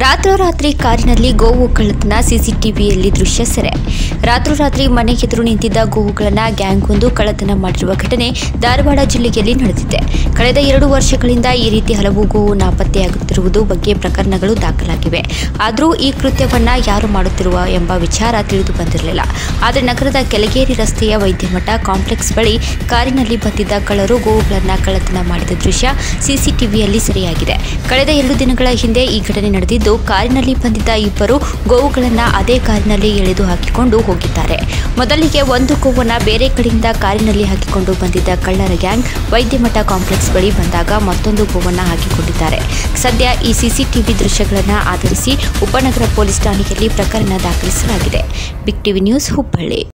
ರಾತ್ರೋರಾತ್ರಿ ಕಾರಿನಲ್ಲಿ ಗೋವು ಕಳ್ಳತನ ಸಿಸಿಟಿವಿಯಲ್ಲಿ ದೃಶ್ಯ ಸೆರೆ ರಾತ್ರೋರಾತ್ರಿ ಮನೆ ಎದುರು ನಿಂತಿದ್ದ ಗೋವುಗಳನ್ನು ಗ್ಯಾಂಗ್ ಒಂದು ಕಳ್ಳತನ ಮಾಡಿರುವ ಘಟನೆ ಧಾರವಾಡ ಜಿಲ್ಲೆಯಲ್ಲಿ ನಡೆದಿದೆ ಕಳೆದ ಎರಡು ವರ್ಷಗಳಿಂದ ಈ ರೀತಿ ಹಲವು ಗೋವು ನಾಪತ್ತೆಯಾಗುತ್ತಿರುವುದು ಬಗ್ಗೆ ಪ್ರಕರಣಗಳು ದಾಖಲಾಗಿವೆ ಆದರೂ ಈ ಕೃತ್ಯವನ್ನ ಯಾರು ಮಾಡುತ್ತಿರುವ ಎಂಬ ವಿಚಾರ ತಿಳಿದು ಬಂದಿರಲಿಲ್ಲ ಆದರೆ ನಗರದ ಕೆಳಗೇರಿ ರಸ್ತೆಯ ವೈದ್ಯಮಠ ಕಾಂಪ್ಲೆಕ್ಸ್ ಬಳಿ ಕಾರಿನಲ್ಲಿ ಬಂದಿದ್ದ ಕಳ್ಳರು ಗೋವುಗಳನ್ನು ಕಳ್ಳತನ ಮಾಡಿದ ದೃಶ್ಯ ಸಿಸಿಟಿವಿಯಲ್ಲಿ ಸೆರೆಯಾಗಿದೆ ಕಳೆದ ಎರಡು ದಿನಗಳ ಹಿಂದೆ ಈ ಘಟನೆ ನಡೆದಿದ್ದು ಕಾರಿನಲ್ಲಿ ಬಂದಿದ್ದ ಇಬ್ಬರು ಗೋವುಗಳನ್ನು ಅದೇ ಕಾರಿನಲ್ಲಿ ಎಳೆದು ಹಾಕಿಕೊಂಡು ಹೋಗಿದ್ದಾರೆ ಮೊದಲಿಗೆ ಒಂದು ಗೋವನ್ನು ಬೇರೆ ಕಡೆಯಿಂದ ಕಾರಿನಲ್ಲಿ ಹಾಕಿಕೊಂಡು ಬಂದಿದ್ದ ಕಳ್ಳರ ಗ್ಯಾಂಗ್ ವೈದ್ಯಮಠ ಕಾಂಪ್ಲೆಕ್ಸ್ ಬಳಿ ಬಂದಾಗ ಮತ್ತೊಂದು ಗೋವನ್ನು ಹಾಕಿಕೊಂಡಿದ್ದಾರೆ ಸದ್ಯ ಈ ಸಿಸಿಟಿವಿ ದೃಶ್ಯಗಳನ್ನು ಆಧರಿಸಿ ಉಪನಗರ ಪೊಲೀಸ್ ಠಾಣೆಯಲ್ಲಿ ಪ್ರಕರಣ ದಾಖಲಿಸಲಾಗಿದೆ ಬಿಗ್ ಟಿವಿ ನ್ಯೂಸ್ ಹುಬ್ಬಳ್ಳಿ